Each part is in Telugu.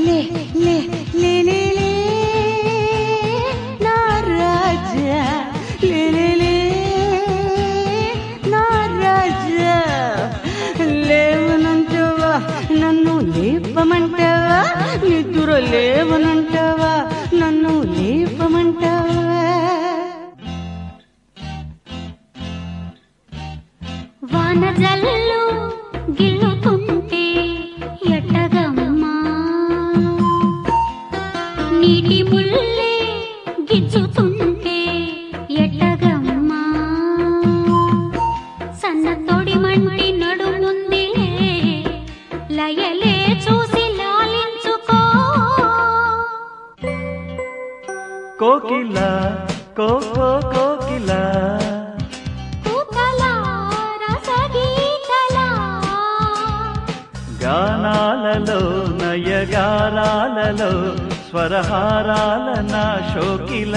లే లే లే లే లే నా రాజా లే లే లే నా రాజా లేవనంటావా నన్ను లేపమంటావా నిద్ర లేవనంటావా నన్ను లేపమంటావా వాన జల్లు గిల్లుతుంటే ఎట్టగమ్మా నీటి ముల్లే గిచ్చుతుంటే ఎట్టగమ్మా సన్న తొడి మంటి నడుముందిలే లయలే చూసి లాలించుకో కోకిల కోకో కోకిల కూతలా రసగీతలా గానాలలో నయగారాలలో స్వరహారాల నా శోకిల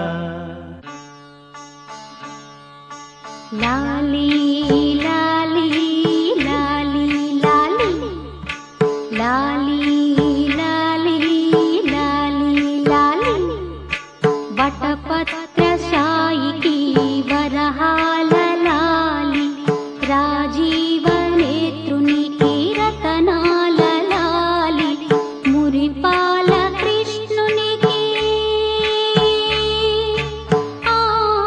లాలి లాలి లాలి లాలి లాలి లాలి లాలి లాలి వటపత్ర సాయికి వరహాల లాలి రాజీవ నేత్రునికి రతనాల లాలి మురిపాల కృష్ణునికి ఆ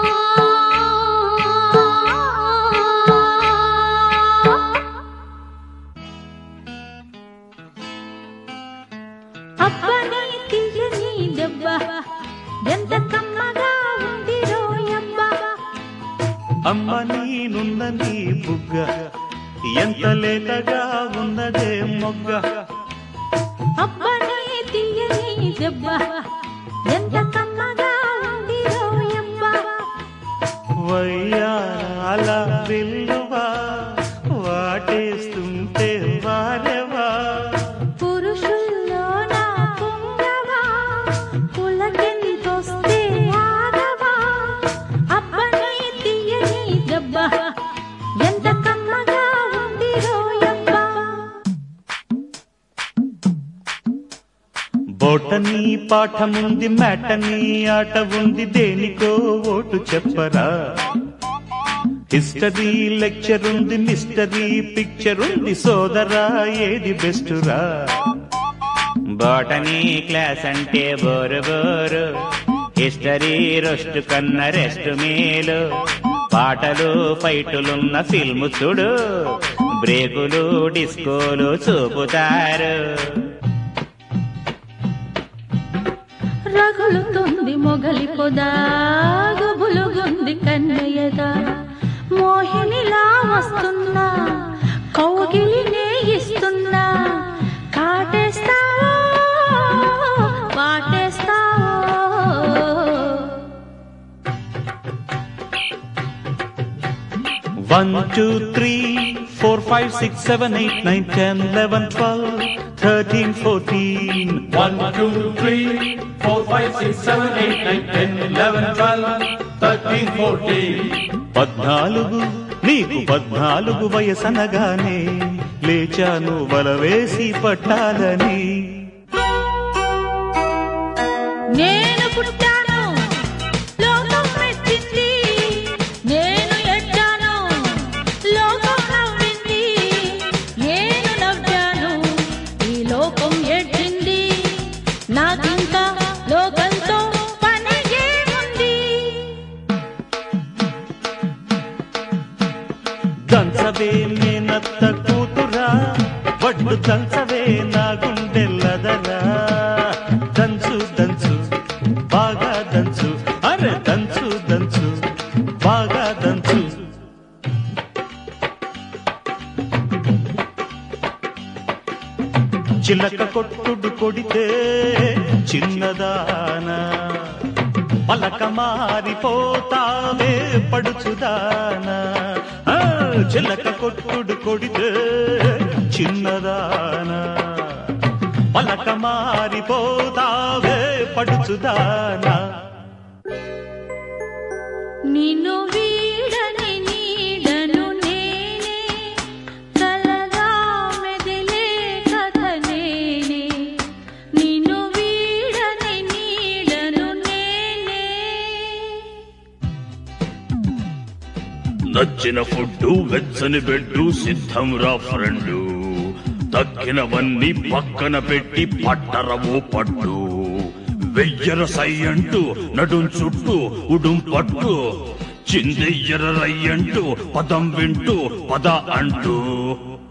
అబ్బని తీయని దెబ్బ ఎంత కమ్మగా ఉంది రోయబ్బ అమ్మ నీనున్న నీ బుగ్గ ఎంత లేతగా ఉన్నదే మొగ్గ అబ్బని తీయని దెబ్బ ఎంత కమ్మగా ఉంది రోయబ్బ వయ్యాల విల్లువా వాటేస్తుంటే వారెవా పురుషుల్లో నా పుంగవా పులకెంతొస్తే ఆగవా అబ్బని తీయని దెబ్బ ఎంత కమ్మగా ఉంది రోయబ్బ బోటనీ పాఠముంది మ్యాటనీ ఆట ఉంది దేనికో ఓటు చెప్పరా హిస్టరీ లెక్చర్ ఉంది మిస్టరీ పిక్చర్ ఉంది సోదరా ఏది బెస్ట్ రా బోటనీ క్లాస్ అంటే బోరు బోరు హిస్టరీ రొస్ట్ కన్న రెస్ట్ మేలు పాటలు ఫైటులున్న ఫిల్మ్ చూడు బ్రేకులు డిస్కోలు చూపుతారు రగులుతుంది మొగలి పొదా గుబులుగుంది కన్నయ్యదా మోహినిలా వస్తున్నా కౌగిలినే ఇస్తున్నా కాటేస్తావో వాటేస్తావో one two three four five six seven eight nine ten eleven twelve thirteen fourteen One, two, three, four, five, six, seven, eight, nine, ten, eleven, twelve, thirteen, fourteen. పద్నాలుగు నీకు పద్నాలుగు వయసనగానే లేచాను వలవేసి పట్టాలని నేను పుట్టాను లోకం మెచ్చింది నేను ఎడ్డాను లోకం నవ్వింది నేను నవ్వాను ఈ లోకం ఎడ్డింది నాకింకా లోకంతో పని ఏముంది దంచవే నేనత్త కూతురా వడ్డు దంచవే నా గుండెల్లదరా దంచు దంచు బాగా దంచు అరే దంచు దంచు బాగా దంచు చిలక కొట్టుడు కొడితే చిన్నదానా పలక మారిపోతావే పడుచుదానా ఆ, చిలక కొట్టుడు కొడితే చిన్నదానా పలక మారిపోతావే పడుచుదానా నిన్ను వీడని నీడను నేనే కలగా మెదిలే కథ నేనే నీ నచ్చిన ఫుడ్డు వెచ్చని బెడ్డు సిద్ధం రా ఫ్రెండు తక్కినవన్నీ పక్కన పెట్టి పట్టరవో పట్టు వెయ్యర సై అంటూ నడుం చుట్టూ ఉడుం పట్టు చిందెయ్యర రయ్యంటూ పదం వింటూ పద అంటూ